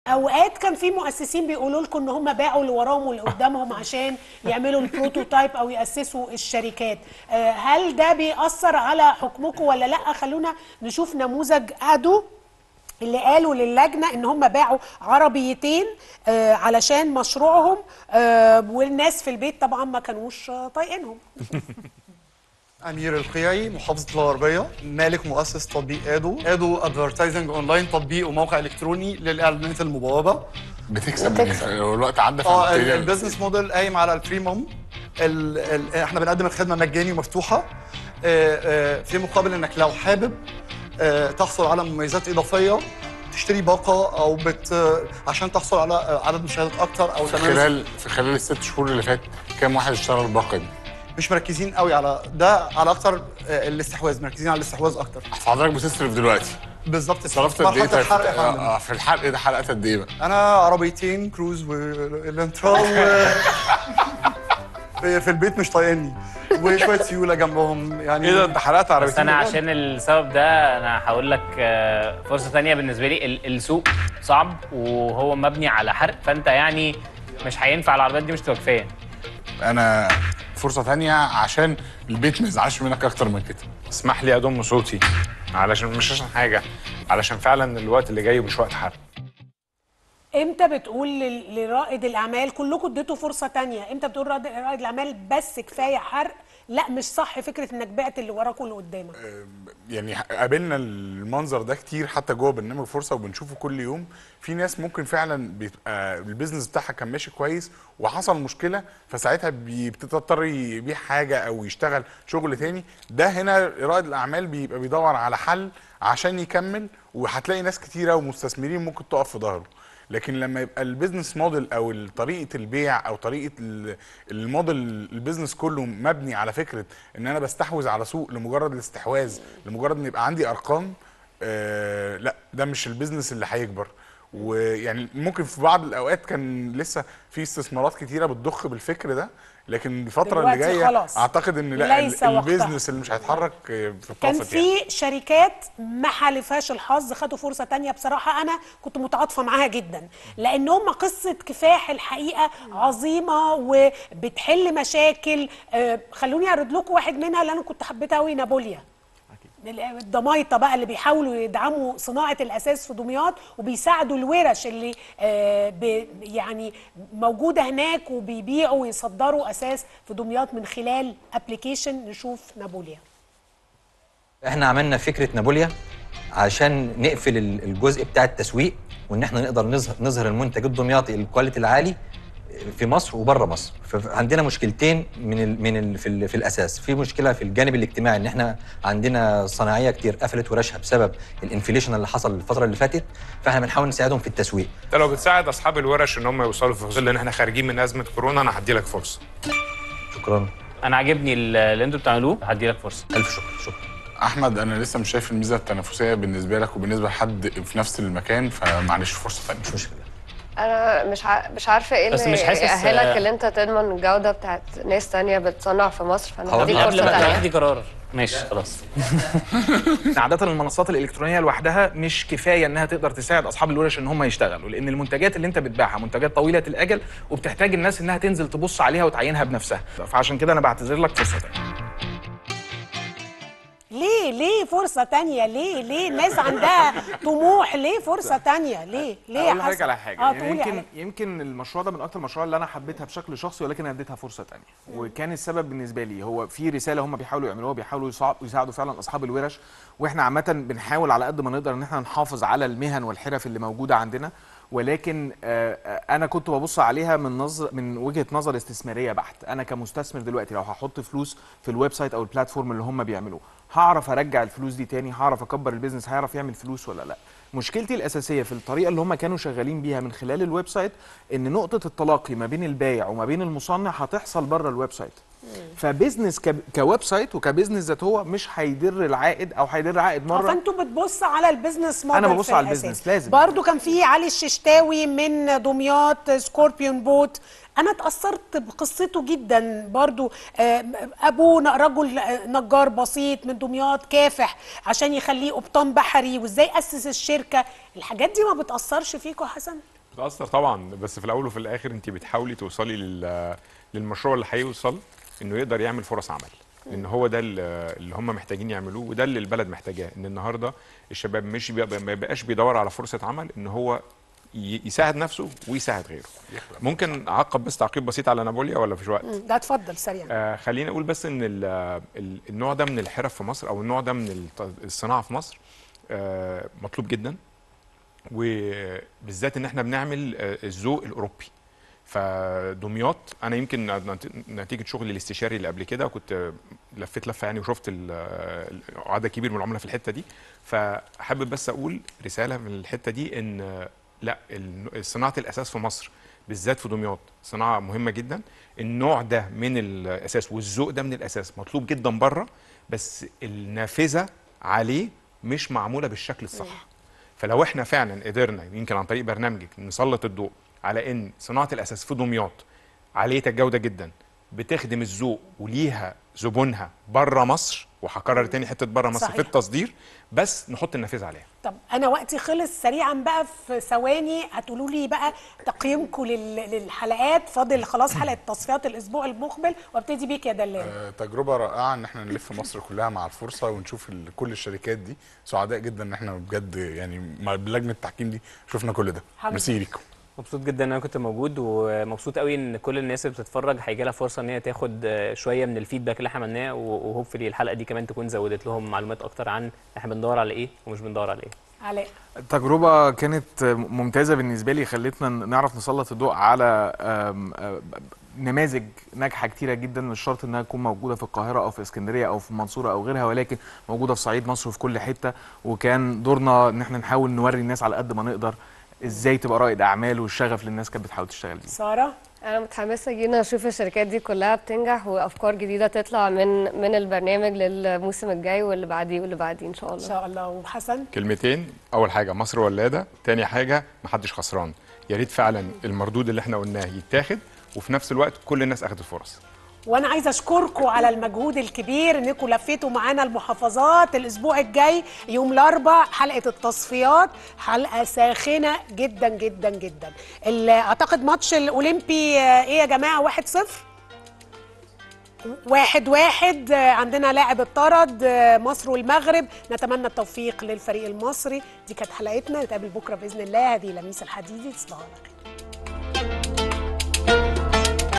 اوقات كان في مؤسسين بيقولوا لكم ان هم باعوا اللي وراهم واللي قدامهم عشان يعملوا البروتوتايب او ياسسوا الشركات آه، هل ده بيأثر على حكمكم ولا لا خلونا نشوف نموذج ادو اللي قالوا للجنه ان هم باعوا عربيتين آه، علشان مشروعهم آه، والناس في البيت طبعا ما كانوش آه، طايقينهم امير القيعي محافظه الغربيه مالك مؤسس تطبيق ادو ادو ادفرتايزنج اونلاين تطبيق وموقع الكتروني للاعلانات المبوبه بتكسب بتكسب. من الوقت عدى اه ال- فبتبتدي- البيزنس موديل قايم على البريموم ال ال احنا بنقدم الخدمه مجاني ومفتوحه آه، آه، في مقابل انك لو حابب آه، تحصل على مميزات اضافيه تشتري باقه او بت عشان تحصل على آه، عدد مشاهدات اكتر او في تمارس خلال في خلال الست شهور اللي فات كام واحد اشترى الباقه دي؟ مش مركزين قوي على ده على اكتر آه، الاستحواذ مركزين على الاستحواذ اكتر حضرتك بتصرف دلوقتي بالظبط صرفت قد ايه مرحله طيب في- الحرق يا فندم آه، في الحرق ده حلقات قد ايه بقى؟ انا عربيتين كروز والانترا و... في في البيت مش طايقني وشويه سيوله جنبهم يعني ايه ده انت حرقت بس عربيتين انا بجد؟ عشان السبب ده انا هقول لك آه، فرصه تانية بالنسبه لي ال- السوق صعب وهو مبني على حرق فانت يعني مش هينفع العربيات دي مش تبقى كفايه انا فرصه تانية عشان البيت ما يزعلش منك اكتر من كده اسمح لي اضم صوتي علشان مش عشان حاجه علشان فعلا الوقت اللي جاي مش وقت حرق امتى بتقول لل- لرائد الاعمال كلكم اديتوا فرصه تانية امتى بتقول رائد رائد الاعمال بس كفايه حرق لا مش صح فكره انك بعت اللي وراك واللي قدامك يعني قابلنا المنظر ده كتير حتى جوه برنامج فرصه وبنشوفه كل يوم في ناس ممكن فعلا بيبقى البيزنس بتاعها كان ماشي كويس وحصل مشكله فساعتها بي- بتضطر يبيع حاجه او يشتغل شغل تاني ده هنا رائد الاعمال بيبقى بيدور على حل عشان يكمل وهتلاقي ناس كتيره ومستثمرين ممكن تقف في ظهره لكن لما يبقى البيزنس موديل او ال- طريقه البيع او طريقه ال- الموديل البيزنس كله مبني على فكره ان انا بستحوذ على سوق لمجرد الاستحواذ لمجرد ان يبقى عندي ارقام آه لا ده مش البيزنس اللي هيكبر ويعني ممكن في بعض الاوقات كان لسه في استثمارات كتيره بتضخ بالفكر ده لكن الفتره اللي دلوقتي جايه خلاص. اعتقد ان لا ليس ال- وقتها. البيزنس اللي مش هيتحرك آه، في كان البروفيت يعني. في شركات ما حالفهاش الحظ خدوا فرصه تانية بصراحه انا كنت متعاطفه معاها جدا لان هم قصه كفاح الحقيقه عظيمه وبتحل مشاكل آه، خلوني اعرض لكم واحد منها اللي انا كنت حبيتها قوي نابوليا الضمايطه بقى اللي بيحاولوا يدعموا صناعه الاساس في دمياط وبيساعدوا الورش اللي آه، ب- يعني موجوده هناك وبيبيعوا ويصدروا اساس في دمياط من خلال ابلكيشن نشوف نابوليا احنا عملنا فكره نابوليا عشان نقفل ال- الجزء بتاع التسويق وان احنا نقدر نظهر, نظهر المنتج الدمياطي الكواليتي العالي في مصر وبره مصر فعندنا مشكلتين من ال من ال في, ال في الاساس في مشكله في الجانب الاجتماعي ان احنا عندنا صناعيه كتير قفلت ورشها بسبب الانفليشن اللي حصل الفتره اللي فاتت فاحنا بنحاول نساعدهم في التسويق انت لو بتساعد اصحاب الورش ان هم يوصلوا في ظل ان احنا خارجين من ازمه كورونا انا هدي لك فرصه شكرا انا عاجبني ال- اللي انتوا بتعملوه هدي لك فرصه الف شكر شكرا احمد انا لسه مش شايف الميزه التنافسيه بالنسبه لك وبالنسبه لحد في نفس المكان فمعلش فرصه ثانيه مش مشكله انا مش ع... مش عارفه ايه بس اللي مش حاسس- يأهلك اللي انت تضمن الجوده بتاعت ناس تانية بتصنع في مصر فانا هقول هديك لك قبل فرصه ما تانية تاخدي قرار ماشي خلاص عادة المنصات الإلكترونية لوحدها مش كفاية إنها تقدر تساعد أصحاب الورش إن هم يشتغلوا، لأن المنتجات اللي أنت بتبيعها منتجات طويلة الأجل وبتحتاج الناس إنها تنزل تبص عليها وتعينها بنفسها، فعشان كده أنا بعتذر لك فرصة تانية. ليه ليه فرصة تانية ليه ليه الناس عندها طموح ليه فرصة تانية ليه ليه يا اقول لحضرتك حسن على حاجه اه يعني تقولي يمكن على يمكن المشروع ده من اكتر المشروع اللي انا حبيتها بشكل شخصي ولكن انا اديتها فرصه تانية وكان السبب بالنسبه لي هو في رساله هم بيحاولوا يعملوها بيحاولوا يصع- يساعدوا فعلا اصحاب الورش واحنا عامه بنحاول على قد ما نقدر ان احنا نحافظ على المهن والحرف اللي موجوده عندنا ولكن آه، آه، انا كنت ببص عليها من نظر من وجهه نظر استثماريه بحت انا كمستثمر دلوقتي لو هحط فلوس في الويب سايت او البلاتفورم اللي هم بيعملوه هعرف ارجع الفلوس دي تاني هعرف اكبر البيزنس هيعرف يعمل فلوس ولا لا مشكلتي الاساسيه في الطريقه اللي هم كانوا شغالين بيها من خلال الويب سايت ان نقطه التلاقي ما بين البايع وما بين المصنع هتحصل بره الويب سايت فبزنس ك- كويب سايت وكبزنس ذات هو مش هيدر العائد او هيدر عائد اه مره فانتوا بتبص على البيزنس موديل أنا ببص في على الأساس. البيزنس، لازم. برضو كان في علي الششتاوي من دمياط سكوربيون بوت انا اتاثرت بقصته جدا برضو آه، ابوه ن- رجل آه، نجار بسيط من دمياط كافح عشان يخليه قبطان بحري وازاي اسس الشركه الحاجات دي ما بتاثرش فيكوا يا حسن بتأثر طبعا بس في الأول وفي الآخر أنت بتحاولي توصلي لل... للمشروع اللي هيوصل إنه يقدر يعمل فرص عمل لأن هو ده اللي اللي هم محتاجين يعملوه وده اللي البلد محتاجاه إن النهاردة الشباب مش بيبقى ما يبقاش بيدور على فرصة عمل إن هو ي- يساعد نفسه ويساعد غيره ممكن أعقب بس تعقيب بسيط على نابوليا ولا فيش وقت؟ ده اتفضل سريعا آه خليني اقول بس ان ال ال النوع ده من الحرف في مصر او النوع ده من الت- الصناعه في مصر آه مطلوب جدا وبالذات ان احنا بنعمل آه الذوق الاوروبي فدمياط انا يمكن نت- نتيجه شغلي الاستشاري اللي قبل كده كنت لفيت لفه يعني وشفت ال- ال- عدد كبير من العملاء في الحته دي فحابب بس اقول رساله من الحته دي ان آه، لا ال- صناعه الاساس في مصر بالذات في دمياط صناعه مهمه جدا النوع ده من الاساس والذوق ده من الاساس مطلوب جدا بره بس النافذه عليه مش معموله بالشكل الصح فلو احنا فعلا قدرنا يمكن عن طريق برنامجك نسلط الضوء على ان صناعه الاساس في دمياط عاليه الجوده جدا بتخدم الذوق وليها زبونها بره مصر وهكرر تاني حته بره مصر صحيح. في التصدير بس نحط النافذه عليها طب انا وقتي خلص سريعا بقى في ثواني هتقولوا لي بقى تقييمكم لل- للحلقات فاضل خلاص حلقه تصفيات الاسبوع المقبل وابتدي بيك يا دلال آه، تجربه رائعه ان احنا نلف مصر كلها مع الفرصه ونشوف ال- كل الشركات دي سعداء جدا ان احنا بجد يعني مع لجنه التحكيم دي شفنا كل ده حمد. ميرسي ليكم مبسوط جدا ان انا كنت موجود ومبسوط قوي ان كل الناس اللي بتتفرج هيجي لها فرصه ان هي تاخد آه، شويه من الفيدباك اللي احنا عملناه وهوبفلي الحلقه دي كمان تكون زودت لهم معلومات اكتر عن احنا بندور على ايه ومش بندور على ايه علاء التجربة كانت ممتازة بالنسبة لي خلتنا نعرف نسلط الضوء على آم، آم، نماذج ناجحة كتيرة جدا مش شرط انها تكون موجودة في القاهرة او في اسكندرية او في المنصورة او غيرها ولكن موجودة في صعيد مصر وفي كل حتة وكان دورنا ان احنا نحاول نوري الناس على قد ما نقدر ازاي تبقى رائد اعمال والشغف اللي الناس كانت بتحاول تشتغل بيه ساره انا متحمسه جدا اشوف الشركات دي كلها بتنجح وافكار جديده تطلع من من البرنامج للموسم الجاي واللي بعديه واللي بعديه ان شاء ان الله شاء الله وحسن كلمتين اول حاجه مصر ولاده تاني حاجه محدش خسران يا ريت فعلا المردود اللي احنا قلناه يتاخد وفي نفس الوقت كل الناس اخدت فرص وانا عايزه اشكركم على المجهود الكبير انكم لفيتوا معانا المحافظات الاسبوع الجاي يوم الاربع حلقه التصفيات حلقه ساخنه جدا جدا جدا ال- اعتقد ماتش الاولمبي آه، ايه يا جماعه واحد صفر واحد واحد آه، عندنا لاعب اتطرد آه، مصر والمغرب نتمنى التوفيق للفريق المصري دي كانت حلقتنا نتقابل بكره باذن الله هذه لميس الحديدي تصبحوا على خير